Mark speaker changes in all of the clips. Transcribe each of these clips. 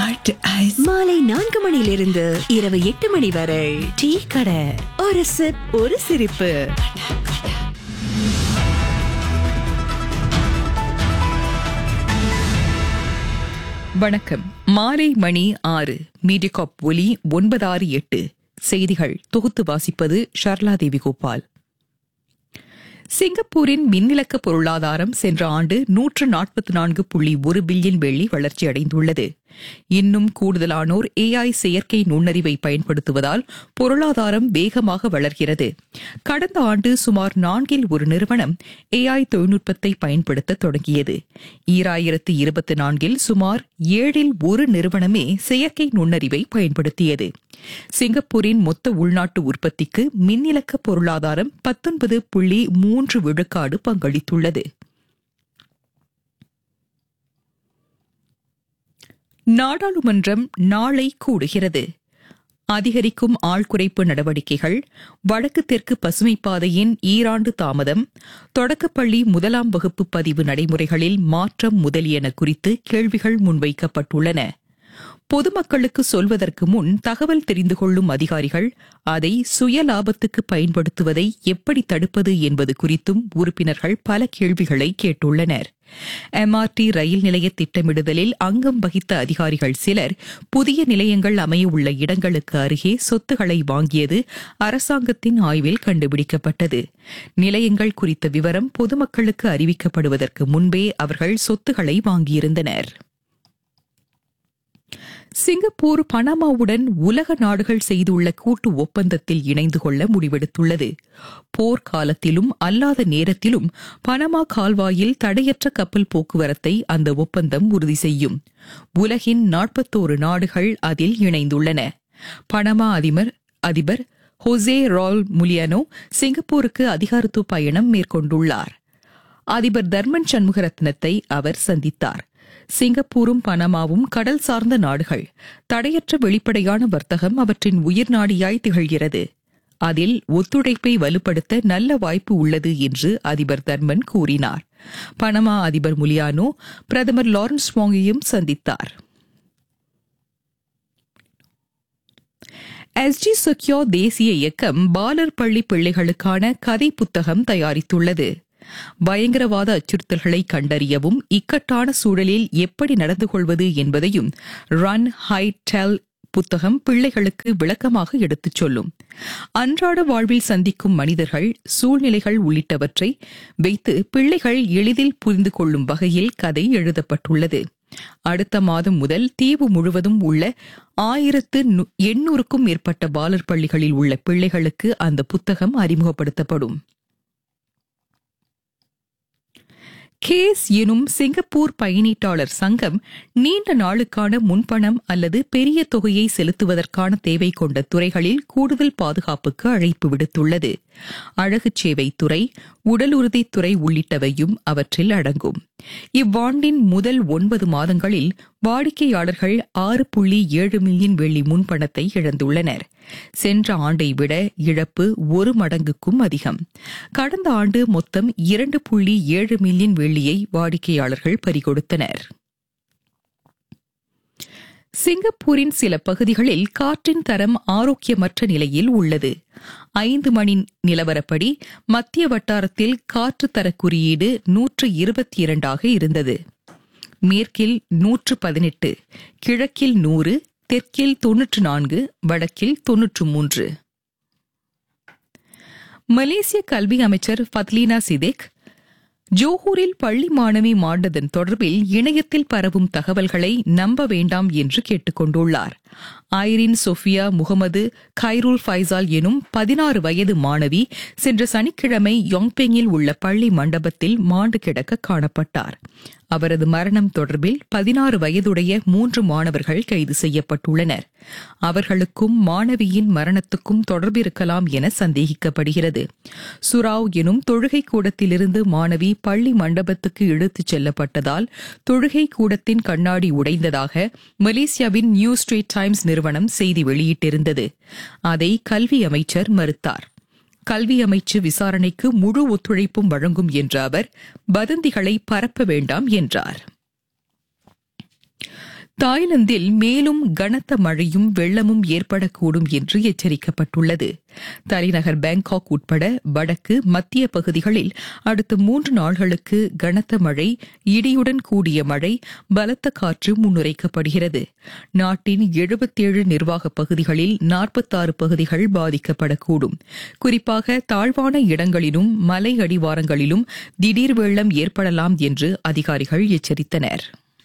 Speaker 1: hot ice
Speaker 2: மாலை நான்கு மணியிலிருந்து இரவு எட்டு மணி வரை டீ கடை ஒரு சிப் ஒரு சிரிப்பு
Speaker 1: வணக்கம் மாலை மணி ஆறு மீடியகாப் ஒலி ஒன்பதாறு எட்டு செய்திகள் தொகுத்து வாசிப்பது ஷர்லா தேவி கோபால் சிங்கப்பூரின் மின்னிலக்க பொருளாதாரம் சென்ற ஆண்டு நூற்று நாற்பத்தி நான்கு புள்ளி ஒரு பில்லியன் வெள்ளி வளர்ச்சியடைந்துள்ளது இன்னும் கூடுதலானோர் ஏஐ செயற்கை நுண்ணறிவை பயன்படுத்துவதால் பொருளாதாரம் வேகமாக வளர்கிறது கடந்த ஆண்டு சுமார் நான்கில் ஒரு நிறுவனம் ஏஐ தொழில்நுட்பத்தை பயன்படுத்த தொடங்கியது ஈராயிரத்து இருபத்தி நான்கில் சுமார் ஏழில் ஒரு நிறுவனமே செயற்கை நுண்ணறிவை பயன்படுத்தியது சிங்கப்பூரின் மொத்த உள்நாட்டு உற்பத்திக்கு மின்னிலக்க பொருளாதாரம் பத்தொன்பது புள்ளி மூன்று விழுக்காடு பங்களித்துள்ளது நாடாளுமன்றம் நாளை கூடுகிறது அதிகரிக்கும் ஆள்குறைப்பு நடவடிக்கைகள் வடக்கு தெற்கு பசுமை பாதையின் ஈராண்டு தாமதம் தொடக்கப்பள்ளி முதலாம் வகுப்பு பதிவு நடைமுறைகளில் மாற்றம் முதலியன குறித்து கேள்விகள் முன்வைக்கப்பட்டுள்ளன பொதுமக்களுக்கு சொல்வதற்கு முன் தகவல் தெரிந்து கொள்ளும் அதிகாரிகள் அதை சுய லாபத்துக்கு பயன்படுத்துவதை எப்படி தடுப்பது என்பது குறித்தும் உறுப்பினர்கள் பல கேள்விகளை கேட்டுள்ளனர் எம்ஆர்டி ரயில் நிலைய திட்டமிடுதலில் அங்கம் வகித்த அதிகாரிகள் சிலர் புதிய நிலையங்கள் அமைய உள்ள இடங்களுக்கு அருகே சொத்துக்களை வாங்கியது அரசாங்கத்தின் ஆய்வில் கண்டுபிடிக்கப்பட்டது நிலையங்கள் குறித்த விவரம் பொதுமக்களுக்கு அறிவிக்கப்படுவதற்கு முன்பே அவர்கள் சொத்துக்களை வாங்கியிருந்தனர் சிங்கப்பூர் பனாமாவுடன் உலக நாடுகள் செய்துள்ள கூட்டு ஒப்பந்தத்தில் இணைந்து கொள்ள முடிவெடுத்துள்ளது போர்க்காலத்திலும் அல்லாத நேரத்திலும் பனமா கால்வாயில் தடையற்ற கப்பல் போக்குவரத்தை அந்த ஒப்பந்தம் உறுதி செய்யும் உலகின் நாற்பத்தோரு நாடுகள் அதில் இணைந்துள்ளன பனமா அதிபர் அதிபர் ஹொசே ரால் முலியனோ சிங்கப்பூருக்கு அதிகாரத்துவ பயணம் மேற்கொண்டுள்ளார் அதிபர் தர்மன் சண்முகரத்னத்தை அவர் சந்தித்தார் சிங்கப்பூரும் பனமாவும் கடல் சார்ந்த நாடுகள் தடையற்ற வெளிப்படையான வர்த்தகம் அவற்றின் உயிர் நாடியாய் திகழ்கிறது அதில் ஒத்துழைப்பை வலுப்படுத்த நல்ல வாய்ப்பு உள்ளது என்று அதிபர் தர்மன் கூறினார் பனமா அதிபர் முலியானோ பிரதமர் லாரன்ஸ் வாங்கையும் சந்தித்தார் எஸ்ஜி சொக்யோ தேசிய இயக்கம் பாலர் பள்ளி பிள்ளைகளுக்கான கதை புத்தகம் தயாரித்துள்ளது பயங்கரவாத அச்சுறுத்தல்களை கண்டறியவும் இக்கட்டான சூழலில் எப்படி நடந்து கொள்வது என்பதையும் ரன் ஹை டெல் புத்தகம் பிள்ளைகளுக்கு விளக்கமாக எடுத்துச் சொல்லும் அன்றாட வாழ்வில் சந்திக்கும் மனிதர்கள் சூழ்நிலைகள் உள்ளிட்டவற்றை வைத்து பிள்ளைகள் எளிதில் புரிந்து கொள்ளும் வகையில் கதை எழுதப்பட்டுள்ளது அடுத்த மாதம் முதல் தீவு முழுவதும் உள்ள ஆயிரத்து எண்ணூறுக்கும் மேற்பட்ட பாலர் பள்ளிகளில் உள்ள பிள்ளைகளுக்கு அந்த புத்தகம் அறிமுகப்படுத்தப்படும் கேஸ் எனும் சிங்கப்பூர் பயணீட்டாளர் சங்கம் நீண்ட நாளுக்கான முன்பணம் அல்லது பெரிய தொகையை செலுத்துவதற்கான தேவை கொண்ட துறைகளில் கூடுதல் பாதுகாப்புக்கு அழைப்பு விடுத்துள்ளது அழகுச் சேவை துறை உடல் உறுதித்துறை உள்ளிட்டவையும் அவற்றில் அடங்கும் இவ்வாண்டின் முதல் ஒன்பது மாதங்களில் வாடிக்கையாளர்கள் ஆறு புள்ளி ஏழு மில்லியன் வெள்ளி முன்பணத்தை இழந்துள்ளனர் சென்ற ஆண்டை விட இழப்பு ஒரு மடங்குக்கும் அதிகம் கடந்த ஆண்டு மொத்தம் இரண்டு புள்ளி ஏழு மில்லியன் வெள்ளியை வாடிக்கையாளர்கள் பறிகொடுத்தனர் சிங்கப்பூரின் சில பகுதிகளில் காற்றின் தரம் ஆரோக்கியமற்ற நிலையில் உள்ளது ஐந்து மணி நிலவரப்படி மத்திய வட்டாரத்தில் காற்று தர குறியீடு நூற்று இருபத்தி இரண்டாக இருந்தது மேற்கில் நூற்று பதினெட்டு கிழக்கில் நூறு தெற்கில் தொன்னூற்று நான்கு வடக்கில் தொன்னூற்று மூன்று மலேசிய கல்வி அமைச்சர் ஃபத்லீனா சிதேக் ஜோஹூரில் பள்ளி மாணவி மாண்டதன் தொடர்பில் இணையத்தில் பரவும் தகவல்களை நம்ப வேண்டாம் என்று கேட்டுக் கொண்டுள்ளார் Irene Sofia Mohamad Khairul Faisal எனும் பதினாறு வயது மாணவி சென்ற சனிக்கிழமை யோங்பெங்கில் உள்ள பள்ளி மண்டபத்தில் மாண்டு கிடக்க காணப்பட்டார் அவரது மரணம் தொடர்பில் பதினாறு வயதுடைய மூன்று மாணவர்கள் கைது செய்யப்பட்டுள்ளனர் அவர்களுக்கும் மாணவியின் மரணத்துக்கும் தொடர்பிருக்கலாம் என சந்தேகிக்கப்படுகிறது சுராவ் எனும் தொழுகை கூடத்திலிருந்து மாணவி பள்ளி மண்டபத்துக்கு இழுத்துச் செல்லப்பட்டதால் தொழுகை கூடத்தின் கண்ணாடி உடைந்ததாக மலேசியாவின் நியூ ஸ்ட்ரீட் டைம்ஸ் நிறுவனம் செய்தி வெளியிட்டிருந்தது அதை கல்வி அமைச்சர் மறுத்தார் கல்வி அமைச்சு விசாரணைக்கு முழு ஒத்துழைப்பும் வழங்கும் என்ற அவர் வதந்திகளை பரப்ப வேண்டாம் என்றார் தாய்லாந்தில் மேலும் கனத்த மழையும் வெள்ளமும் ஏற்படக்கூடும் என்று எச்சரிக்கப்பட்டுள்ளது தலைநகர் பேங்காக் உட்பட வடக்கு மத்திய பகுதிகளில் அடுத்த மூன்று நாள்களுக்கு கனத்த மழை இடியுடன் கூடிய மழை பலத்த காற்று முன்னுரைக்கப்படுகிறது நாட்டின் எழுபத்தேழு நிர்வாக பகுதிகளில் நாற்பத்தாறு பகுதிகள் பாதிக்கப்படக்கூடும் குறிப்பாக தாழ்வான இடங்களிலும் மலை அடிவாரங்களிலும் திடீர் வெள்ளம் ஏற்படலாம் என்று அதிகாரிகள் எச்சரித்தனர்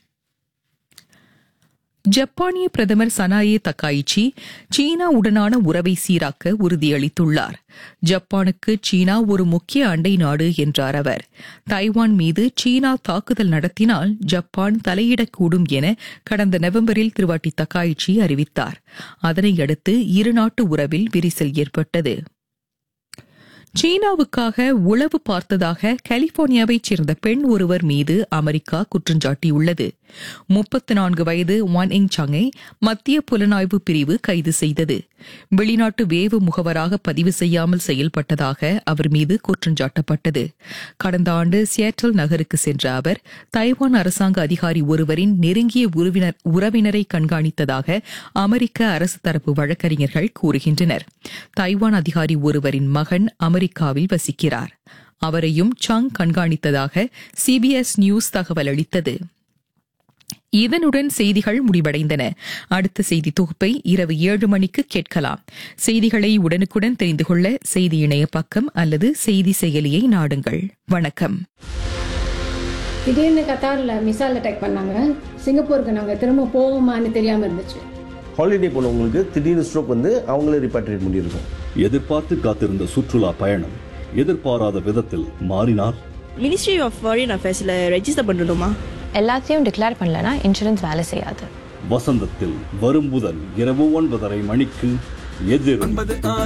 Speaker 1: ஜப்பானிய பிரதமர் சனாயே தக்காயிச்சி சீனாவுடனான உறவை சீராக்க உறுதியளித்துள்ளார் ஜப்பானுக்கு சீனா ஒரு முக்கிய அண்டை நாடு என்றார் அவர் தைவான் மீது சீனா தாக்குதல் நடத்தினால் ஜப்பான் தலையிடக்கூடும் என கடந்த நவம்பரில் திருவாட்டி தக்காயிச்சி அறிவித்தார் அதனையடுத்து இருநாட்டு உறவில் விரிசல் ஏற்பட்டது சீனாவுக்காக உளவு பார்த்ததாக கலிபோர்னியாவைச் சேர்ந்த பெண் ஒருவர் மீது அமெரிக்கா குற்றஞ்சாட்டியுள்ளது முப்பத்தி நான்கு வயது வான் இங் சங்கை மத்திய புலனாய்வு பிரிவு கைது செய்தது வெளிநாட்டு வேவு முகவராக பதிவு செய்யாமல் செயல்பட்டதாக அவர் மீது குற்றஞ்சாட்டப்பட்டது கடந்த ஆண்டு சியாட்டல் நகருக்கு சென்ற அவர் தைவான் அரசாங்க அதிகாரி ஒருவரின் நெருங்கிய உறவினர் உறவினரை கண்காணித்ததாக அமெரிக்க அரசு தரப்பு வழக்கறிஞர்கள் கூறுகின்றனர் தைவான் அதிகாரி ஒருவரின் மகன் அமெரிக்காவில் வசிக்கிறார் அவரையும் சங் கண்காணித்ததாக சிபிஎஸ் நியூஸ் தகவல் அளித்தது இதனுடன் செய்திகள் முடிவடைந்தன அடுத்த செய்தி தொகுப்பை இரவு ஏழு மணிக்கு கேட்கலாம் செய்திகளை உடனுக்குடன் தெரிந்து கொள்ள செய்தி இணைய பக்கம் அல்லது செய்தி செயலியை நாடுங்கள் வணக்கம்
Speaker 3: திடீர்னு கத்தாரில் மிசைல் அட்டாக் பண்ணாங்க சிங்கப்பூருக்கு நாங்கள் திரும்ப போவோமான்னு தெரியாமல் இருந்துச்சு
Speaker 4: ஹாலிடே போனவங்களுக்கு திடீர்னு ஸ்ட்ரோக் வந்து அவங்களே ரிப்பாட்ரியேட் பண்ணியிருக்கோம்
Speaker 5: எதிர்பார்த்து காத்திருந்த சுற்றுலா பயணம் எதிர்பாராத விதத்தில் மாறினால்
Speaker 6: மினிஸ்ட்ரி ஆஃப் ஃபாரின் அஃபேர்ஸில் ரெஜிஸ்டர் பண்ணணுமா
Speaker 7: எல்லாத்தையும் டிக்ளேர் பண்ணலனா இன்சூரன்ஸ் வேலை செய்யாது
Speaker 5: வசந்தத்தில் வரும் புதன் இரவு ஒன்பதரை மணிக்கு எதிரும்